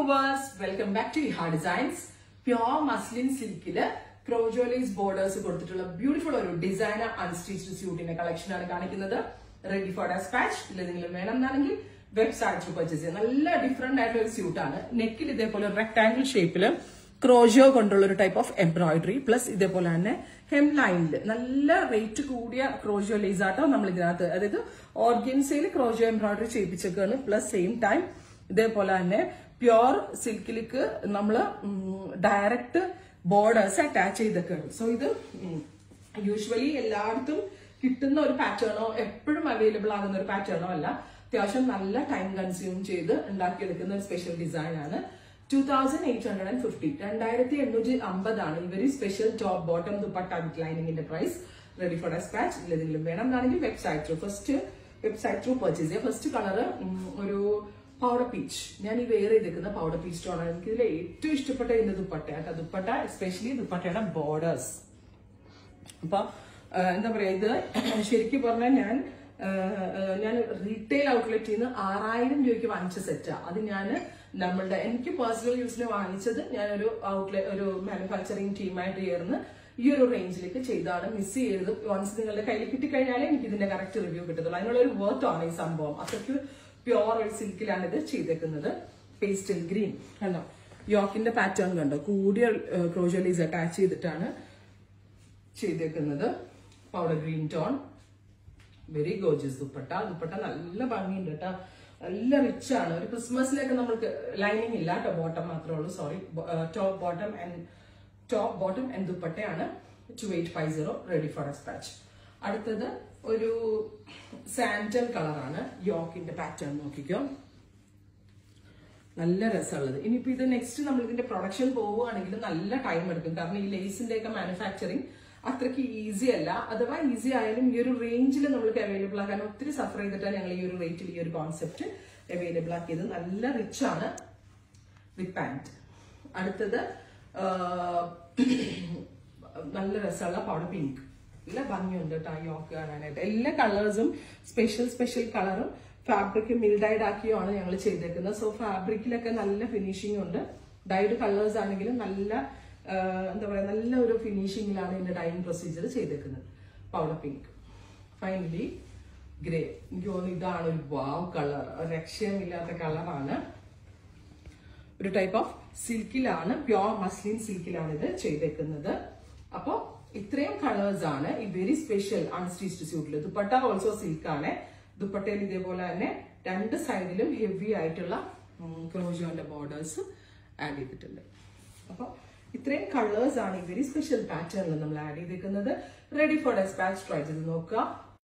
viewers welcome back to Iha designs pure muslin സിൽക്കില് crochet laces borders കൊടുത്തിട്ടുള്ള beautiful ഒരു designer unstitched സ്യൂട്ടിന്റെ കളക്ഷൻ ആണ് കാണിക്കുന്നത് റെഡി ഫോർ ഡെസ്പാച്ച് ഇല്ല നിങ്ങൾ വേണം എന്നാണെങ്കിൽ വെബ്സൈറ്റിൽ പർച്ചേസ് ചെയ്യാം നല്ല ഡിഫറെന്റ് ആയിട്ടുള്ള ഒരു സ്യൂട്ടാണ് നെക്കിൽ ഇതേപോലെ റെക്ടാംഗിൾ ഷേപ്പില് ക്രോജോ കൊണ്ടുള്ള ഒരു ടൈപ്പ് ഓഫ് എംബ്രോയിഡറി പ്ലസ് ഇതേപോലെ തന്നെ ഹെം ലൈനിൽ നല്ല റേറ്റ് കൂടിയ ക്രോജോ ലേസ് ആട്ടോ നമ്മൾ ഇതിനകത്ത് അതായത് ഓർഗൻസയിൽ ക്രോജോ എംബ്രോയിഡറി ചെയ്യിപ്പിച്ചേക്കാണ് പ്ലസ് സെയിം ടൈം ഇതേപോലെ തന്നെ പ്യോർ സിൽക്കിലേക്ക് നമ്മൾ ഡയറക്റ്റ് ബോർഡേഴ്സ് അറ്റാച്ച് ചെയ്തൊക്കെയാണ് സോ ഇത് യൂഷ്വലി എല്ലായിടത്തും കിട്ടുന്ന ഒരു പാറ്റേണോ എപ്പോഴും അവൈലബിൾ ആകുന്ന ഒരു പാറ്റേണോ അല്ല അത്യാവശ്യം നല്ല ടൈം കൺസ്യൂം ചെയ്ത് ഉണ്ടാക്കിയെടുക്കുന്ന ഒരു സ്പെഷ്യൽ ഡിസൈൻ ആണ് two thousand eight hundred and fifty രണ്ടായിരത്തി എണ്ണൂറ്റി അമ്പതാണ് ഈ very special top bottom dupatta with ലൈനിങ്ങിന്റെ പ്രൈസ് റെഡി ഫോർ ഡെസ്പാച്ച് ഇല്ലെങ്കിലും വേണം എന്നാണെങ്കിൽ website through first website through purchase ചെയ്യാം ഫസ്റ്റ് കളർ ഒരു പൗഡർ പീച്ച് ഞാൻ ഈ വെയർ ചെയ്തേക്കുന്ന പൗഡർ പീച്ച് ടോണാണ് എനിക്ക് ഇതിൽ ഏറ്റവും ഇഷ്ടപ്പെട്ട ഇതിന്റെ ദുപ്പട്ട കേട്ടോ ദുപ്പട്ട എസ്പെഷ്യലി ദുപ്പട്ടയുടെ ബോർഡേഴ്സ് അപ്പൊ ആ, എന്താ പറയാ ഇത് ശരിക്കും പറഞ്ഞാൽ ഞാൻ ആ, ആ, ഞാൻ റീറ്റെയിൽ ഔട്ട്ലെറ്റിൽ നിന്ന് ആറായിരം രൂപയ്ക്ക് വാങ്ങിച്ച സെറ്റാ അത് ഞാൻ നമ്മളുടെ എനിക്ക് പേഴ്സണൽ യൂസിന് വാങ്ങിച്ചത് ഞാനൊരു ഔട്ട്ലെറ്റ് ഒരു മാനുഫാക്ചറിങ് ടീമായിട്ട് ചേർന്ന് ഈ ഒരു റേഞ്ചിലേക്ക് ചെയ്താണ് മിസ് ചെയ്തത് വൺസ് നിങ്ങളുടെ കയ്യിൽ കിട്ടിക്കഴിഞ്ഞാലേ എനിക്ക് ഇതിന്റെ കറക്റ്റ് റിവ്യൂ കിട്ടത്തുള്ളൂ അതിനുള്ള ഒരു വർത്ത് ആണ് ഈ സംഭവം അത്രയ്ക്ക് പ്യോർ ഒരു സിൽക്കിലാണ് ഇത് ചെയ്തേക്കുന്നത് പേസ്റ്റൽ ഗ്രീൻ കണ്ടോ യോക്കിന്റെ പാറ്റേൺ കണ്ടോ കൂടിയ ക്രോജലീസ് അറ്റാച്ച് ചെയ്തിട്ടാണ് ചെയ്തേക്കുന്നത് powder green tone very gorgeous dupatta dupatta നല്ല ഭംഗിയുണ്ട് കേട്ടോ നല്ല റിച്ച് ആണ് ഒരു ക്രിസ്മസിലൊക്കെ നമ്മൾക്ക് ലൈനിങ് ഇല്ല കേട്ടോ ബോട്ടം മാത്രമേ ഉള്ളൂ sorry top bottom and top bottom and ദുപ്പട്ടയാണ് two eight five zero ready for despatch അടുത്തത് ഒരു സാൻഡൽ കളറാണ് യോക്കിന്റെ പാറ്റേൺ നോക്കിക്കോ നല്ല രസമുള്ളത് ഇനിയിപ്പോ ഇത് നെക്സ്റ്റ് നമ്മൾ ഇതിന്റെ പ്രൊഡക്ഷൻ പോവുകയാണെങ്കിൽ നല്ല ടൈം എടുക്കും കാരണം ഈ ലേസിന്റെ ഒക്കെ മാനുഫാക്ചറിങ് അത്രയ്ക്ക് ഈസി അല്ല അഥവാ ഈസി ആയാലും ഈ ഒരു റേഞ്ചിൽ നമ്മൾക്ക് അവൈലബിൾ ആക്കാൻ ഒത്തിരി സഫർ ചെയ്തിട്ടാണ് ഞങ്ങൾ ഈ ഒരു റേറ്റിൽ ഈ ഒരു കോൺസെപ്റ്റ് അവൈലബിൾ ആക്കിയത് നല്ല റിച്ച് ആണ് വിത്ത് പാൻറ് അടുത്തത് ആ, നല്ല രസമുള്ള പൗഡർ പിങ്ക് നല്ല ഭംഗിയുണ്ട് കേട്ടോ യോക്ക് കാണാനായിട്ട് എല്ലാ കളേഴ്സും സ്പെഷ്യൽ സ്പെഷ്യൽ കളറും ഫാബ്രിക് മിൽഡൈഡ് ആക്കിയാണ് ഞങ്ങൾ ചെയ്തേക്കുന്നത് സോ ഫാബ്രിക്കിലൊക്കെ നല്ല ഫിനിഷിംഗ് ഉണ്ട് ഡൈഡ് കളേഴ്സ് ആണെങ്കിലും നല്ല ആ, എന്താ പറയാ നല്ല ഒരു ഫിനിഷിംഗിലാണ് ഇതിന്റെ ഡൈയിങ് പ്രൊസീജിയർ ചെയ്തേക്കുന്നത് പൗഡർ പിങ്ക് ഫൈനലി ഗ്രേ എനിക്ക് തോന്നുന്നു ഇതാണ് ഒരു വാവ് കളർ രക്ഷയമില്ലാത്ത കളറാണ് ഒരു ടൈപ്പ് ഓഫ് സിൽക്കിലാണ് പ്യോർ മസ്ലിൻ സിൽക്കിലാണ് ഇത് ചെയ്തേക്കുന്നത് അപ്പോൾ ഇത്രയും കളേഴ്സ് ആണ് ഈ വെരി സ്പെഷ്യൽ അൺസ്റ്റിച്ച്ഡ് സ്യൂട്ടിൽ ദുപ്പട്ട ഓൾസോ സിൽക്കാണ് ദുപ്പട്ടയിൽ ഇതേപോലെ തന്നെ രണ്ട് സൈഡിലും ഹെവി ആയിട്ടുള്ള ക്രോജോന്റെ ബോർഡേഴ്സ് ആഡ് ചെയ്തിട്ടുണ്ട് അപ്പോൾ ഇത്രയും കളേഴ്സ് ആണ് ഈ വെരി സ്പെഷ്യൽ പാറ്റേണിൽ നമ്മൾ ആഡ് ചെയ്തേക്കുന്നത് റെഡി ഫോർ ഡെസ്പാച്ച് ട്രൈ ചെയ്ത് നോക്കുക